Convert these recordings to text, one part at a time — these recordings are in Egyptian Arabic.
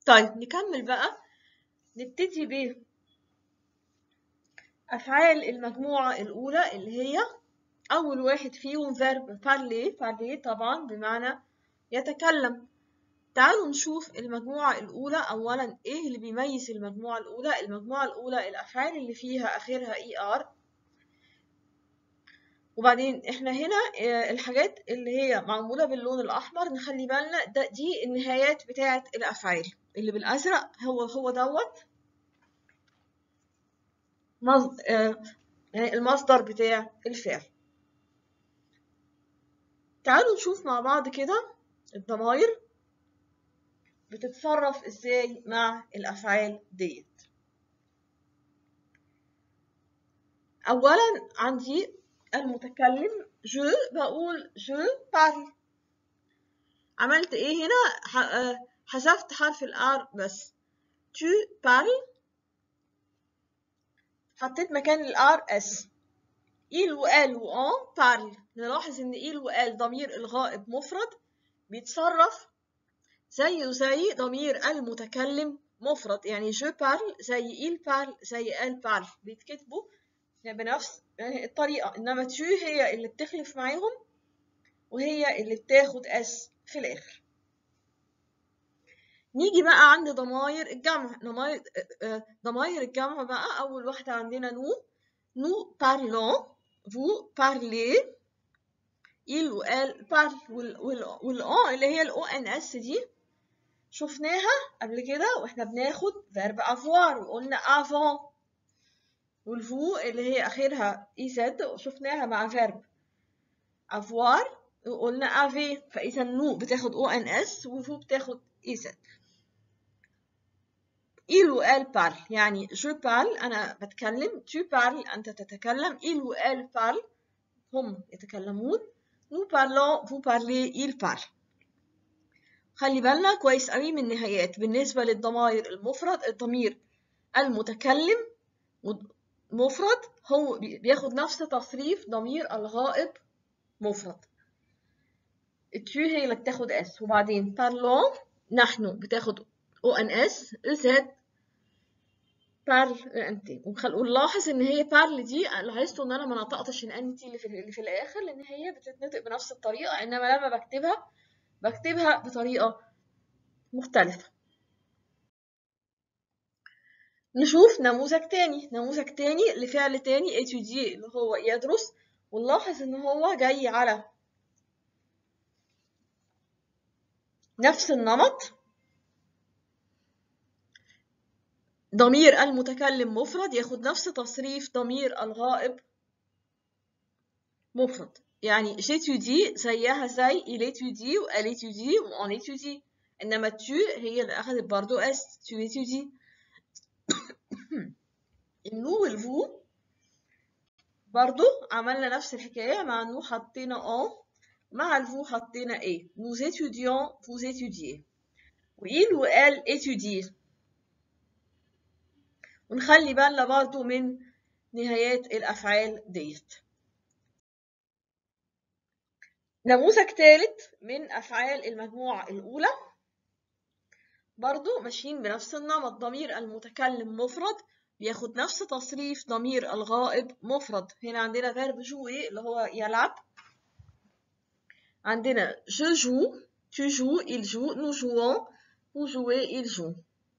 طيب نكمل بقى نبتدي ب أفعال المجموعة الأولى اللي هي أول واحد فيهم verb parler parler طبعا بمعنى يتكلم تعالوا نشوف المجموعة الأولى أولا إيه اللي بيميز المجموعة الأولى المجموعة الأولى الأفعال اللي فيها آخرها ER وبعدين إحنا هنا الحاجات اللي هي معمولة باللون الأحمر نخلي بالنا ده دي النهايات بتاعة الأفعال اللي بالأزرق هو هو دوت المصدر بتاع الفعل تعالوا نشوف مع بعض كده الضمائر بتتصرف ازاي مع الافعال ديت اولا عندي المتكلم جو بقول جو بارل عملت ايه هنا حذفت حرف الار بس tu parles حطيت مكان الار اس il و elle و on parle نلاحظ ان il و elle ضمير الغائب مفرد بيتصرف زيه زي ضمير المتكلم مفرد يعني je parle زي il parle زي elle parle بيتكتبوا بنفس الطريقة إنما tu هي اللي بتخلف معاهم وهي اللي بتاخد اس في الآخر نيجي بقى عند ضماير الجمع ضماير ضماير الجمع بقى أول واحدة عندنا نو نو parlons vous parlez il ou elle parle والأون اللي هي الأو إن إس دي شفناها قبل كده واحنا بناخد فيرب افوار وقلنا افون والفو اللي هي اخرها اي زد شفناها مع فيرب افوار وقلنا افي فاذا نو بتاخد او ان اس وفو بتاخد اي زد il ou elle parle يعني je parle أنا بتكلم tu parles أنت تتكلم il ou elle parle هم يتكلمون nous parlons vous parlez il parle خلي بالنا كويس قوي من النهايات بالنسبة للضمائر المفرد الضمير المتكلم مفرد هو بياخد نفس تصريف ضمير الغائب مفرد التو هي اللي بتاخد اس وبعدين parlons نحن بتاخد او ان اس زد بارل انت ونلاحظ ان هي بارل دي لاحظتوا ان انا ما نطقتش الان تي اللي في, اللي في الاخر لان هي بتتنطق بنفس الطريقه انما لما بكتبها بكتبها بطريقة مختلفة نشوف نموذج تاني نموذج تاني لفعل تاني étudier اللي هو يدرس ونلاحظ ان هو جاي على نفس النمط ضمير المتكلم مفرد ياخد نفس تصريف ضمير الغائب مفرد يعني j'étudie زيها زي il étudie و elle étudie و on étudie إنما tu هي اللي أخدت برضو اس tu étudies النو والفو برضو عملنا نفس الحكاية مع النو حطينا on مع الفو حطينا ايه nous étudions vous étudiez و il و elle étudie ونخلي بالنا برضو من نهايات الأفعال ديت نموذج ثالث من أفعال المجموعة الأولى برضو ماشيين بنفس النمط ضمير المتكلم مفرد بياخد نفس تصريف ضمير الغائب مفرد هنا عندنا فيرب jouer اللي هو يلعب عندنا je joue tu joues il joue nous jouons vous jouez il joue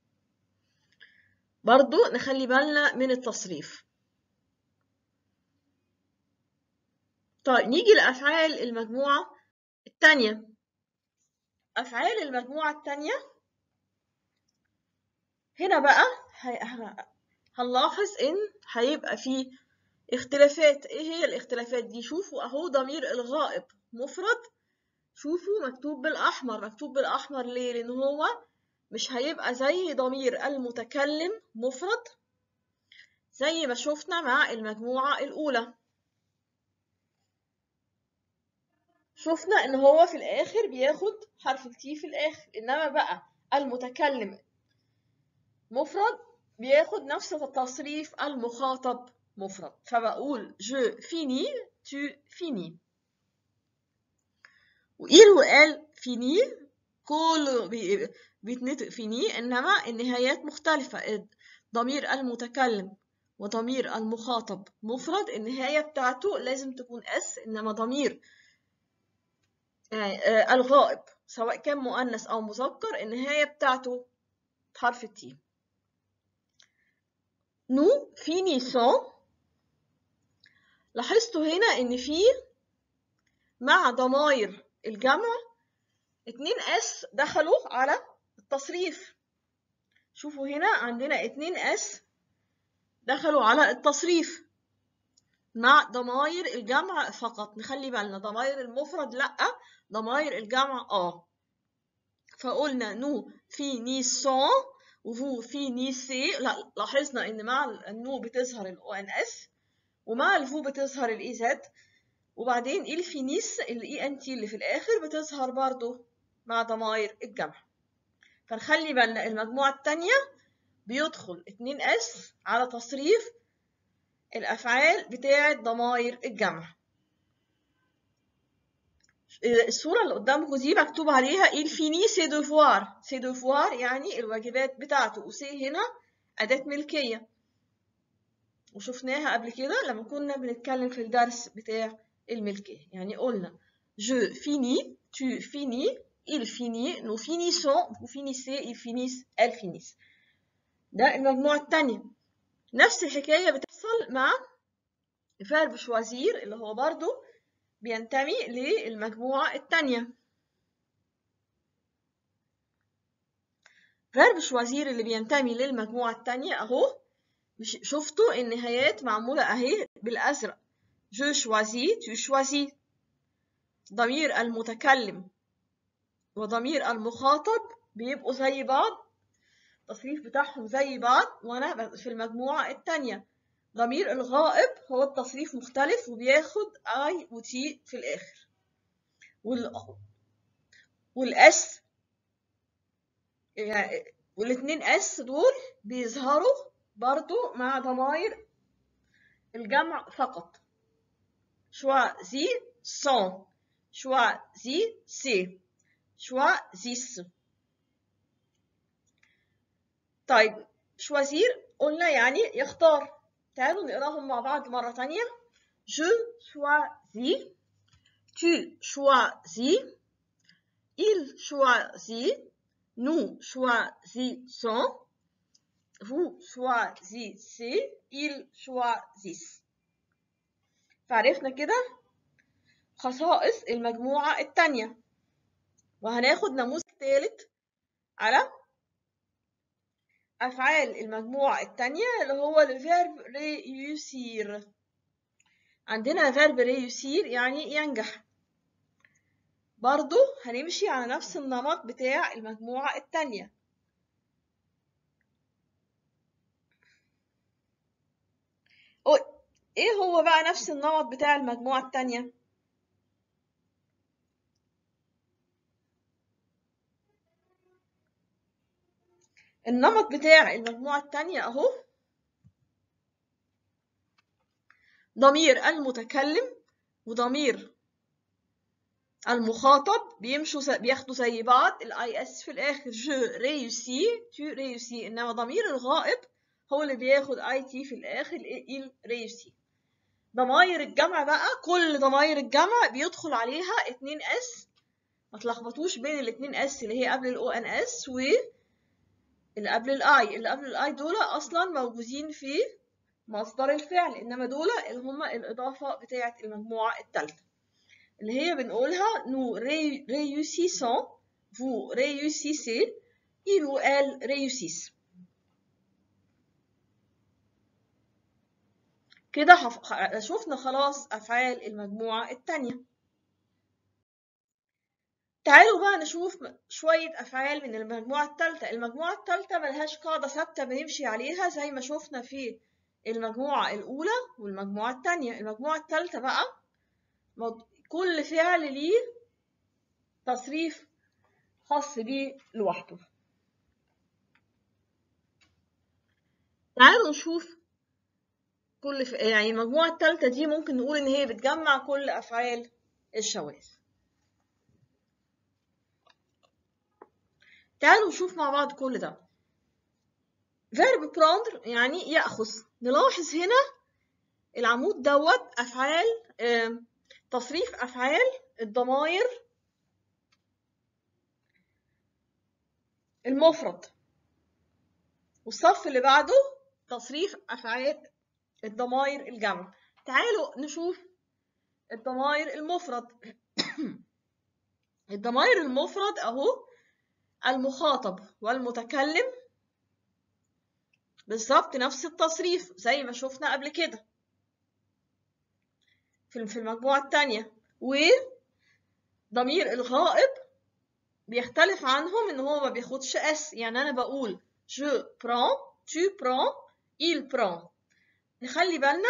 برضو نخلي بالنا من التصريف طيب نيجي لأفعال المجموعة التانية أفعال المجموعة التانية هنا بقى هنلاحظ إن هيبقى فيه اختلافات إيه هي الاختلافات دي شوفوا أهو ضمير الغائب مفرد شوفوا مكتوب بالأحمر مكتوب بالأحمر ليه لأن هو مش هيبقى زي ضمير المتكلم مفرد زي ما شفنا مع المجموعة الأولى شفنا ان هو في الاخر بياخد حرف التي في الاخر انما بقى المتكلم مفرد بياخد نفس تصريف المخاطب مفرد فبقول je finis tu finis و il و elle finit كله بي- بيتنطق في ني إنما النهايات مختلفة ضمير المتكلم وضمير المخاطب مفرد النهاية بتاعته لازم تكون اس إنما ضمير آه، آه، الغائب سواء كان مؤنث أو مذكر النهاية بتاعته بحرف التي نو finissons لاحظتوا هنا إن في مع ضمائر الجمع اتنين اس دخلوا على التصريف شوفوا هنا عندنا اتنين اس دخلوا على التصريف مع ضمائر الجمع فقط نخلي بالنا ضمائر المفرد لأ ضمائر الجمع اه فقلنا نو في نيسون وفو في نيسي لا لاحظنا ان مع النو بتظهر الاو ان اس ومع الفو بتظهر الاي زد وبعدين الفينيس الاي ان تي اللي في الاخر بتظهر برضو مع ضمائر الجمع فنخلي بالنا المجموعة التانية بيدخل اتنين اس على تصريف الأفعال بتاعة ضمائر الجمع الصورة اللي قدامكم دي مكتوب عليها il finit ses devoirs ses devoirs يعني الواجبات بتاعته وسي هنا أداة ملكية وشفناها قبل كده لما كنا بنتكلم في الدرس بتاع الملكية يعني قلنا je finis tu finis il finit nous finissons vous finissez ils finissent elles finissent ده المجموعة التانية نفس الحكاية بتحصل مع فيرب شوازير اللي هو برضو بينتمي للمجموعة التانية فيرب شوازير اللي بينتمي للمجموعة التانية أهو مش شفتوا النهايات معمولة أهي بالأزرق جو شوازي tu شوازي ضمير المتكلم وضمير المخاطب بيبقوا زي بعض التصريف بتاعهم زي بعض وأنا في المجموعة التانية ضمير الغائب هو التصريف مختلف وبياخد اي وتي في الاخر وال والاس يعني والاتنين اس دول بيظهروا برضو مع ضمائر الجمع فقط شوا زي سون شوا زي سي شوا زيس طيب شوازير قلنا يعني يختار تعالوا نقراهم مع بعض مرة تانية Je choisis Tu choisis Il choisit Nous choisissons Vous choisissez Ils choisissent فعرفنا كده خصائص المجموعة التانية وهناخد نموذج تالت على أفعال المجموعة التانية اللي هو الفيرب réussir عندنا فيرب réussir يعني ينجح برضو هنمشي على نفس النمط بتاع المجموعة التانية ايه هو بقى نفس النمط بتاع المجموعة التانية النمط بتاع المجموعة التانية أهو ضمير المتكلم وضمير المخاطب بيمشوا س... بياخدوا زي بعض الاي اس في الاخر جو ريوسي تو ريوسي انما ضمير الغائب هو اللي بياخد اي تي في الاخر il ريوسي ضماير الجمع بقى كل ضماير الجمع بيدخل عليها اتنين اس ما تلخبطوش بين الاتنين اس اللي هي قبل الاو ان اس و اللي قبل الاي اللي قبل الاي دول اصلا موجودين في مصدر الفعل انما دول اللي هما الاضافه بتاعه المجموعه الثالثه اللي هي بنقولها nous réussissons vous réussissez il ou elle réussissent كده حف... شفنا خلاص افعال المجموعه الثانيه تعالوا بقى نشوف شوية أفعال من المجموعة الثالثة المجموعة الثالثة ملهاش قاعدة ثابتة بنمشي عليها زي ما شفنا في المجموعة الأولى والمجموعة الثانية المجموعة الثالثة بقى كل فعل ليه تصريف خاص بيه لوحده تعالوا نشوف كل ف... يعني المجموعة الثالثة دي ممكن نقول إن هي بتجمع كل أفعال الشواذ تعالوا نشوف مع بعض كل ده verb prendre يعني يأخذ نلاحظ هنا العمود دوت أفعال آه، تصريف أفعال الضمائر المفرد والصف اللي بعده تصريف أفعال الضمائر الجمع تعالوا نشوف الضمائر المفرد الضمائر المفرد أهو المخاطب والمتكلم بالظبط نفس التصريف زي ما شفنا قبل كده في في المجموعة التانية وضمير الغائب بيختلف عنهم ان هو ما بياخدش اس يعني انا بقول je prends tu prends il prend نخلي بالنا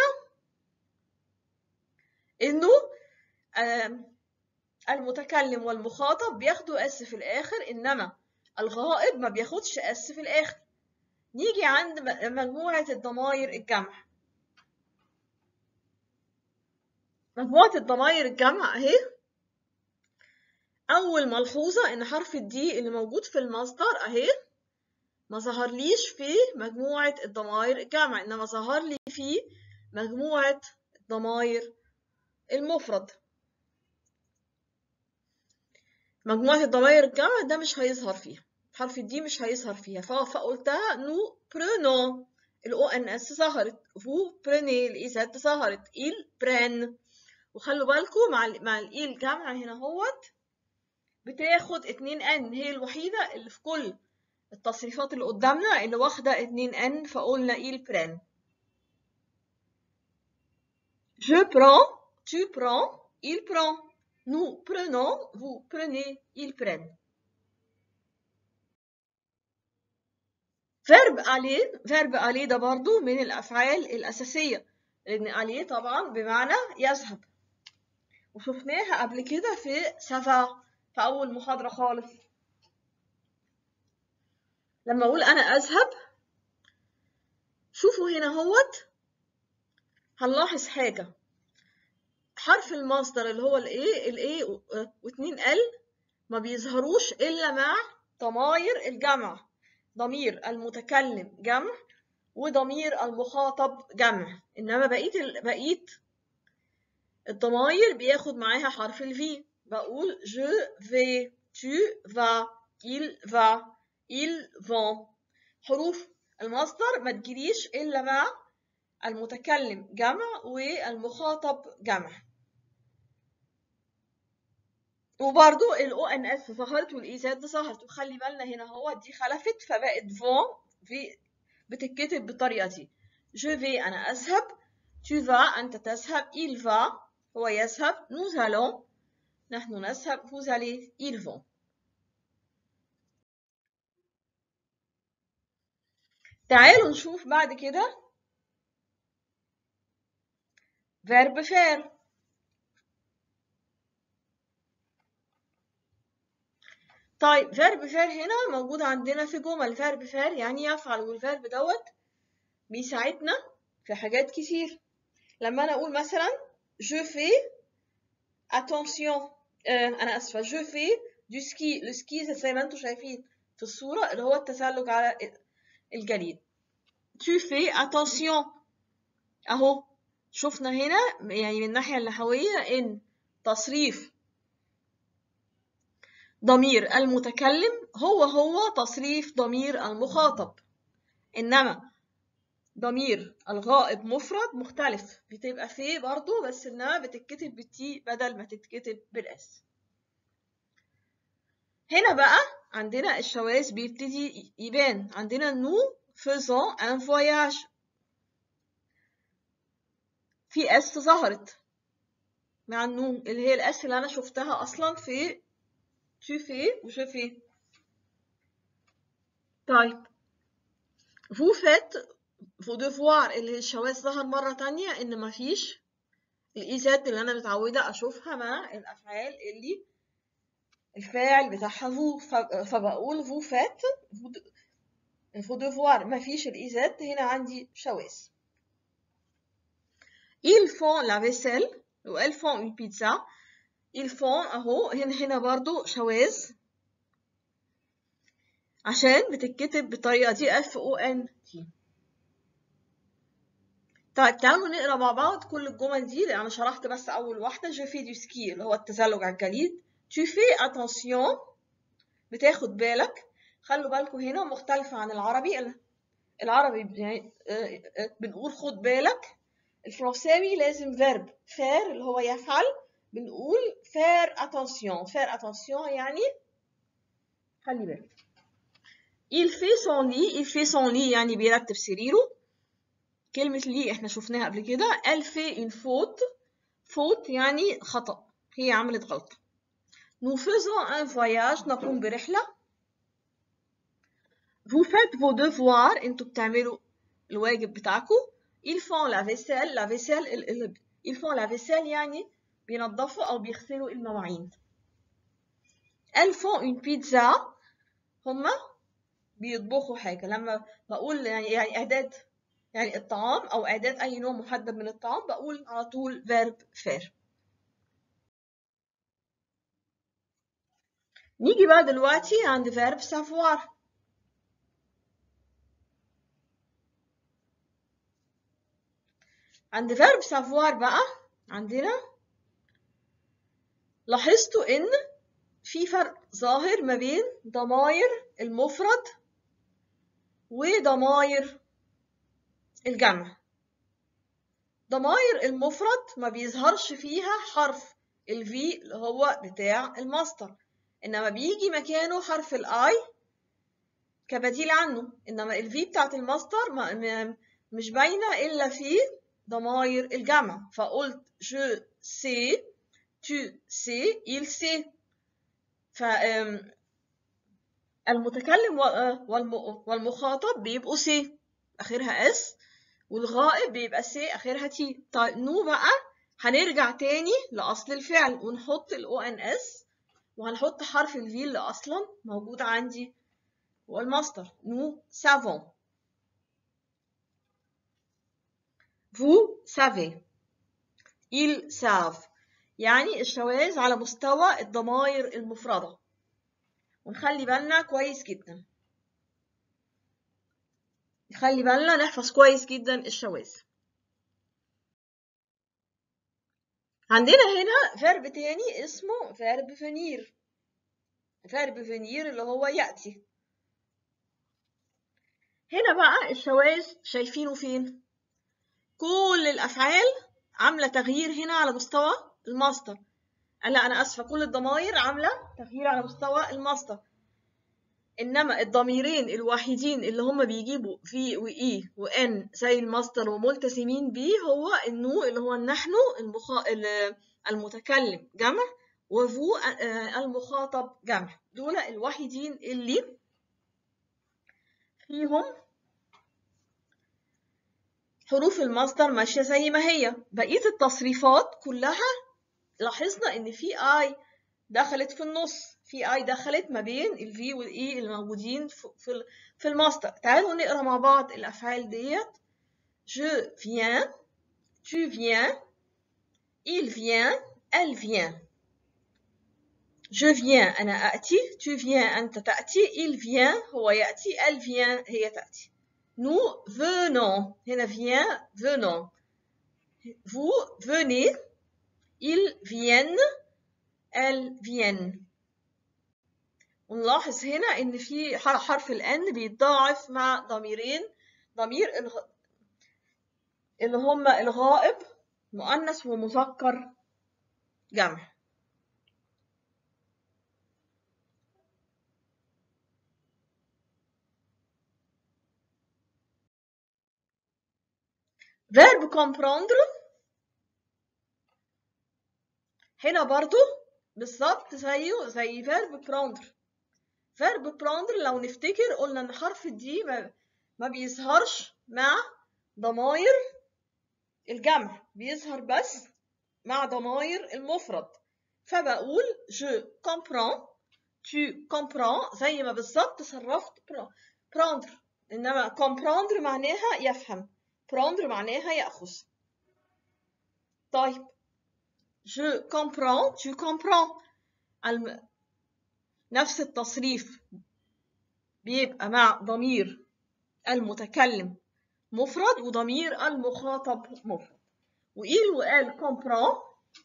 انه آم، المتكلم والمخاطب بياخدوا اس في الاخر انما الغائب ما بياخدش اس في الاخر نيجي عند م- مجموعة الضمائر الجمع مجموعة الضمائر الجمع اهي أول ملحوظة إن حرف الدي اللي موجود في المصدر أهي ما ظهرليش في مجموعة الضمائر الجمع إنما ظهر لي في مجموعة الضمائر المفرد مجموعة الضمائر الجمع ده مش هيظهر فيها حرف الدي مش هيظهر فيها ف- فقلتها نو برونو الاو ان اس ظهرت فو بريني الايزات ظهرت il prennent وخلوا بالكم مع ال مع الاي الجمع هنا هوت بتاخد اتنين ان هي الوحيدة اللي في كل التصريفات اللي قدامنا اللي واخدة اتنين ان فقلنا il prend je prends tu prends il prend nous prenons vous prenez ils prennent فيرب عليه فيرب عليه ده برضو من الأفعال الأساسية لأن عليه طبعا بمعنى يذهب وشفناها قبل كده في سافا في أول محاضرة خالص لما أقول أنا أذهب شوفوا هنا هوت هنلاحظ حاجة حرف المصدر اللي هو الايه الايه واتنين ال ما بيظهروش إلا مع ضماير الجمع ضمير المتكلم جمع وضمير المخاطب جمع إنما بقية ال... بقية الضماير بياخد معاها حرف الفي بقول je vais tu vas il va ils vont حروف المصدر ما تجريش إلا مع المتكلم جمع والمخاطب جمع وبرضو ال ONS ظهرت وال EZ ظهرت وخلي بالنا هنا هو دي خلفت فبقت فون في بتتكتب بالطريقة دي je vais أنا أذهب tu vas أنت تذهب il va هو يذهب nous allons نحن نذهب vous allez ils vont تعالوا نشوف بعد كده verb faire طيب verb faire هنا موجود عندنا في جمل verb faire يعني يفعل والverb دوت بيساعدنا في حاجات كتير لما أنا أقول مثلا je fais attention آه أنا آسفة je fais du ski le ski زي ما انتم شايفين في الصورة اللي هو التزلج على الجليد tu fais attention أهو شفنا هنا يعني من الناحية النحوية إن تصريف ضمير المتكلم هو هو تصريف ضمير المخاطب إنما ضمير الغائب مفرد مختلف بتبقى فيه برضو بس إنها بتتكتب بالتي بدل ما تتكتب بالإس هنا بقى عندنا الشواذ بيبتدي يبان عندنا نو faisons un voyage في اس ظهرت مع النون اللي هي الاس اللي انا شفتها اصلا في tu fais و je fais طيب vous faites vos devoirs اللي الشواذ ظهر مرة تانية ان مفيش الايزات اللي انا متعودة اشوفها مع الافعال اللي الفاعل بتاعها vous فبقول vous faites vos devoirs مفيش الايزات هنا عندي شواذ ils font la vaisselle ou elles font une pizza ils font اهو هنا هنا برضو شواذ عشان بتتكتب بالطريقة دي F O N T طيب تعالوا نقرا مع بعض كل الجمل دي لأن أنا شرحت بس أول واحدة جو في دو سكي اللي هو التزلج على الجليد tu fais attention بتاخد بالك خلوا بالكم هنا مختلفة عن العربي العربي بنقول خد بالك الفرنساوي لازم فيرب فير اللي هو يفعل بنقول faire attention faire attention يعني خلي بالك il fait son lit il fait son lit يعني بيرتب سريره كلمة لي احنا شفناها قبل كده elle fait une faute faute يعني خطأ هي عملت غلطة nous faisons un voyage نقوم برحلة vous faites vos devoirs انتوا بتعملوا الواجب بتاعكم ils font la vaisselle la vaisselle ils font la vaisselle يعني بينظفوا أو بيغسلوا المواعين elles font une pizza هما بيطبخوا حاجة لما بقول يعني يعني إعداد يعني الطعام أو إعداد أي نوع محدد من الطعام بقول على طول verb faire نيجي بقى دلوقتي عند verb savoir عند verb savoir بقى عندنا لاحظتوا إن في فرق ظاهر ما بين ضماير المفرد وضماير الجمع ضماير المفرد ما بيظهرش فيها حرف الفي اللي هو بتاع الماستر انما بيجي مكانه حرف الاي كبديل عنه انما الفي بتاعت الماستر ما مش باينه الا في ضماير الجمع فقلت je sais tu sais il sait ف المتكلم والمخاطب بيبقوا سي اخرها اس والغائب بيبقى سي اخرها تي طيب نو بقى هنرجع تاني لاصل الفعل ونحط الاو ان اس وهنحط حرف الفي اللي اصلا موجود عندي هو الماستر نو سافون vous savez ils savent يعني الشواذ على مستوى الضمائر المفردة ونخلي بالنا كويس جدا نخلي بالنا نحفظ كويس جدا الشواذ عندنا هنا فيرب تاني اسمه فيرب فينير فيرب فينير اللي هو يأتي هنا بقى الشواذ شايفينه فين كل الأفعال عاملة تغيير هنا على مستوى الماستر لا أنا آسفة كل الضمائر عاملة تغيير على مستوى الماستر إنما الضميرين الوحيدين اللي هما بيجيبوا في وإي وإن زي الماستر وملتزمين بيه هو النو اللي هو النحن المخا... المتكلم جمع وفو المخاطب جمع دول الوحيدين اللي فيهم حروف المصدر ماشية زي ما هي بقية التصريفات كلها لاحظنا ان في اي دخلت في النص في اي دخلت ما بين الفي والاي الموجودين في في الماستر تعالوا نقرا مع بعض الافعال ديت je viens tu viens il vient elle vient je viens انا اتي tu viens انت تاتي il vient هو ياتي elle vient هي تاتي Nous venons. هنا vient, venons. Vous venez. Ils viennent. Elles viennent. ونلاحظ هنا إن في حرف الأن بيتضاعف مع ضميرين ضمير الغ... اللي هما الغائب مؤنث ومذكر جمع verb comprendre هنا برضو بالظبط زيه زي verb prendre verb prendre لو نفتكر قلنا ان حرف الدي ما, ما بيظهرش مع ضماير الجمع بيظهر بس مع ضماير المفرد فبقول je comprends tu comprends زي ما بالظبط صرفت prendre انما comprendre معناها يفهم prendre معناها يأخذ طيب je comprends tu comprends الم... نفس التصريف بيبقى مع ضمير المتكلم مفرد وضمير المخاطب مفرد وإيل وقال كومبران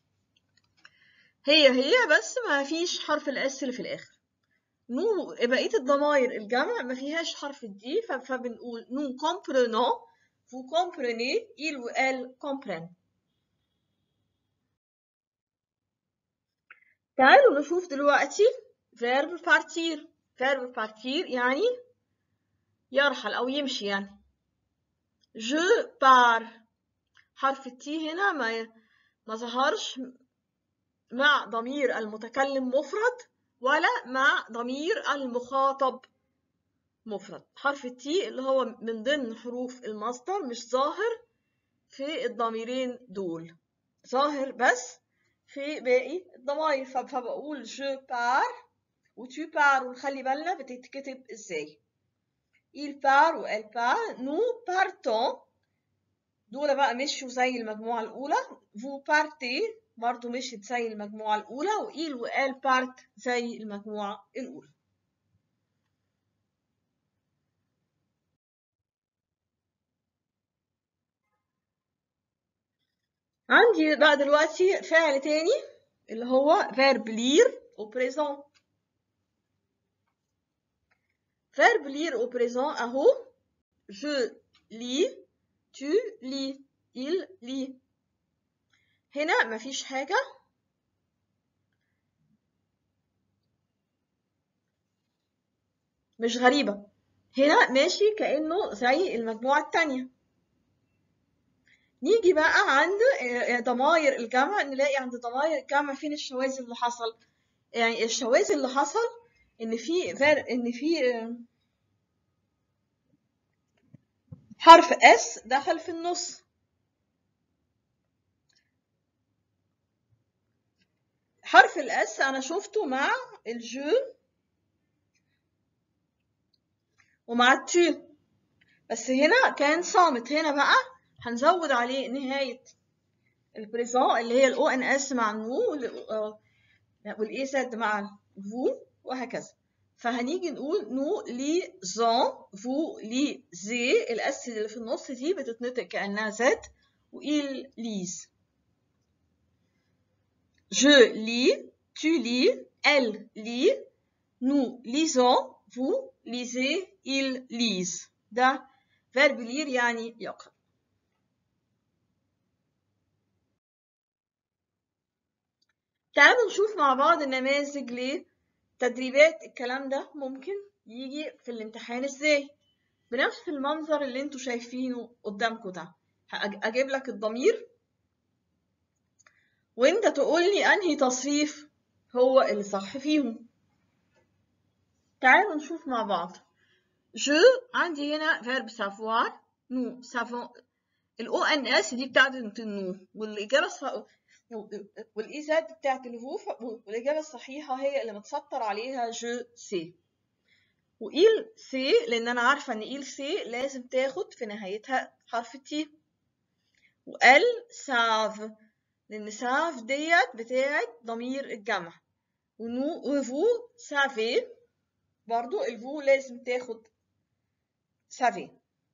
هي هي بس ما فيش حرف الاس اللي في الاخر نو بقيه الضمائر الجمع ما فيهاش حرف الدي فبنقول نو comprenons vous comprenez il ou elle comprennent تعالوا نشوف دلوقتي verb partir verb partir يعني يرحل أو يمشي يعني je pars حرف التي هنا ما ما ظهرش مع ضمير المتكلم مفرد ولا مع ضمير المخاطب مفرد حرف التي اللي هو من ضمن حروف المصدر مش ظاهر في الضميرين دول ظاهر بس في باقي الضمائر فبقول je pars و tu pars ونخلي بالنا بتتكتب ازاي il part و elle part nous partons دول بقى مشوا زي المجموعة الأولى vous partez برضو مشيت زي المجموعة الأولى وإيل وآل بارت زي المجموعة الأولى عندي بقى دلوقتي فعل تاني اللي هو verb lire au présent verb lire au présent أهو je lis tu lis il lit هنا مفيش حاجة مش غريبة هنا ماشي كأنه زي المجموعة التانية نيجي بقى عند ضماير الجمع نلاقي عند ضماير الجمع فين الشواذ اللي حصل يعني الشواذ اللي حصل ان في فر... ان في حرف اس دخل في النص حرف الاس انا شفته مع الجو ومع التو بس هنا كان صامت هنا بقى هنزود عليه نهاية البريزون اللي هي الاو ان اس مع النو والاي زد مع الفو وهكذا فهنيجي نقول نو لي زون فو لي زي الاس اللي في النص دي بتتنطق كانها زد وإل ليز Je lis, tu lis, elle lit, nous lisons, vous lisez, ils lisent. ده verb lire يعني يقرأ. تعالوا نشوف مع بعض النماذج لتدريبات الكلام ده ممكن يجي في الامتحان ازاي بنفس المنظر اللي انتوا شايفينه قدامكم ده اجيب لك الضمير وانت تقول لي انهي تصريف هو اللي صح فيهم تعالوا نشوف مع بعض جو عندي هنا فيرب سافوار نو سافون الاو ان اس دي بتاعت النو والاجابه الص... والاي زد بتاعت الفو والاجابه الصحيحه هي اللي متسطر عليها جو سي وإيل سي لأن أنا عارفة إن إيل سي لازم تاخد في نهايتها حرف تي وال ساف لأن ساف ديت بتاعت ضمير الجمع ونو وفو سافي برضو الفو لازم تاخد سافي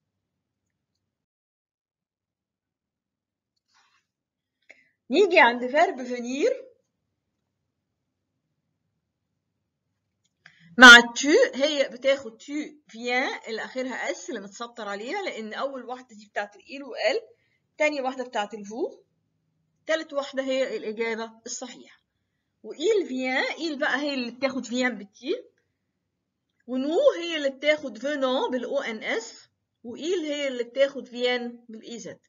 نيجي عند فيرب فينير مع التو هي بتاخد تو فيان اللي اخرها اس اللي متسطر عليها لان اول واحده دي بتاعت الايل وال تاني واحده بتاعت الفو تالت واحده هي الاجابه الصحيحه وايل فيان ايل بقى هي اللي بتاخد فيان بالتي ونو هي اللي بتاخد فينون بالاو ان اس وايل هي اللي بتاخد فيان بالاي زد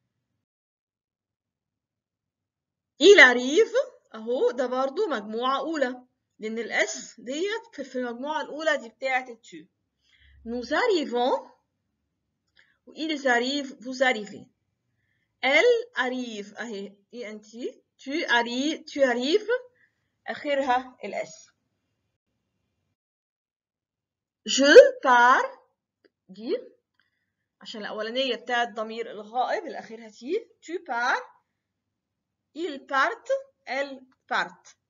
إيل أريف أهو ده برضو مجموعة أولى لأن الأس ديت في المجموعة الأولى دي بتاعة التو nous arrivons و ils arrivent vous arrivez elle arrive أهي إي أن تي tu arrives tu arrives آخرها الأس je pars دي عشان الأولانية بتاعت ضمير الغائب اللي آخرها تي tu pars ils partent elles partent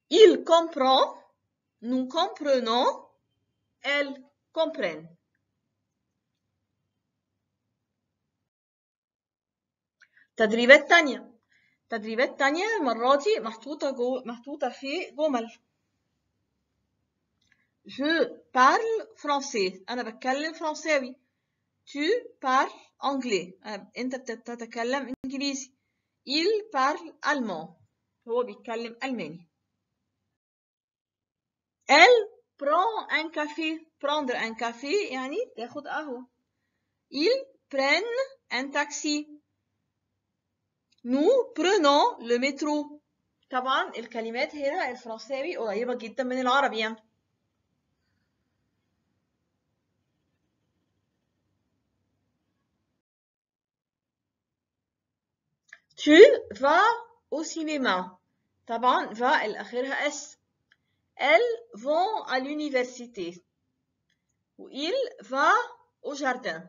Il comprend, nous comprenons, elles comprennent. تدريبات تانية تدريبات تانية المرة دي محطوطة جو محطوطة في جمل Je parle français أنا بتكلم فرنساوي Tu parles anglais أنت بتتكلم إنجليزي Il parle allemand هو بيتكلم ألماني Elle prend un café prendre un café يعني تاخد قهوة Ils prennent un taxi Nous prenons le métro طبعا الكلمات هنا الفرنساوي قريبة جدا من العربي يعني. Tu vas au cinéma طبعا va الأخيرها S Elles vont à l'université il va au jardin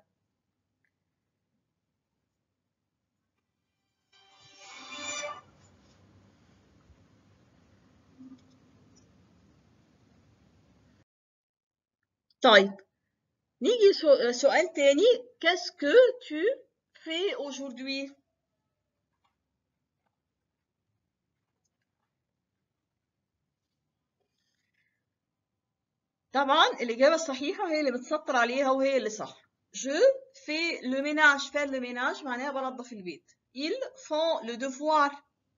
طيب نيجي سؤال تاني qu'est-ce que tu fais aujourd'hui طبعا الإجابة الصحيحة هي اللي بتسطر عليها وهي اللي صح je fais le ménage faire le ménage معناها بنظف البيت ils font le devoir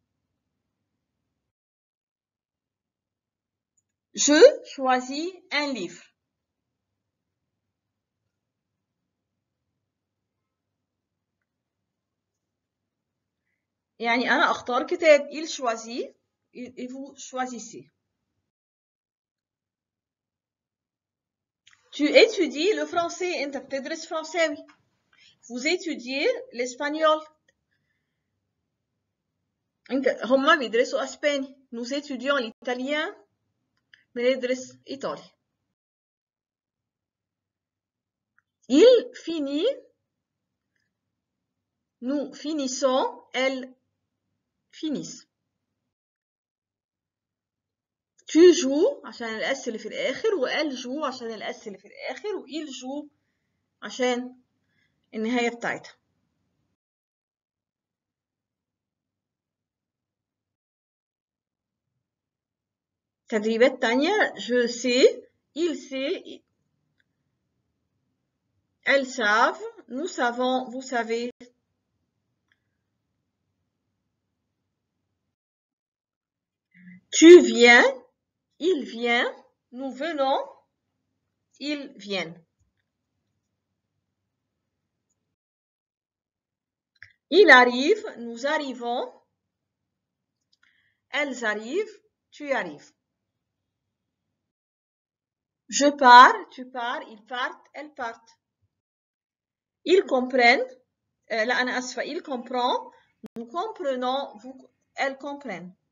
je choisis un livre يعني أنا أختار كتاب il choisit et vous choisissez Tu étudies le français أنت بتدرس فرنساوي Vous étudiez l'espagnol أنت هما بيدرسوا أسباني Nous étudions l'italien بندرس إيطالي Il finit Nous finissons Elle finissent tu joues عشان الاس اللي في الاخر وال جو عشان الاس اللي في الاخر وإل جو عشان النهايه بتاعتها تدريبات تانية je sais il sait elles savent nous savons vous savez Tu viens, il vient, nous venons, ils viennent. Il arrive, nous arrivons, elles arrivent, tu arrives. Je pars, tu pars, ils partent, elles partent. Ils comprennent, euh, là, أنا أسفة, ils comprennent, nous comprenons, vous, elles comprennent.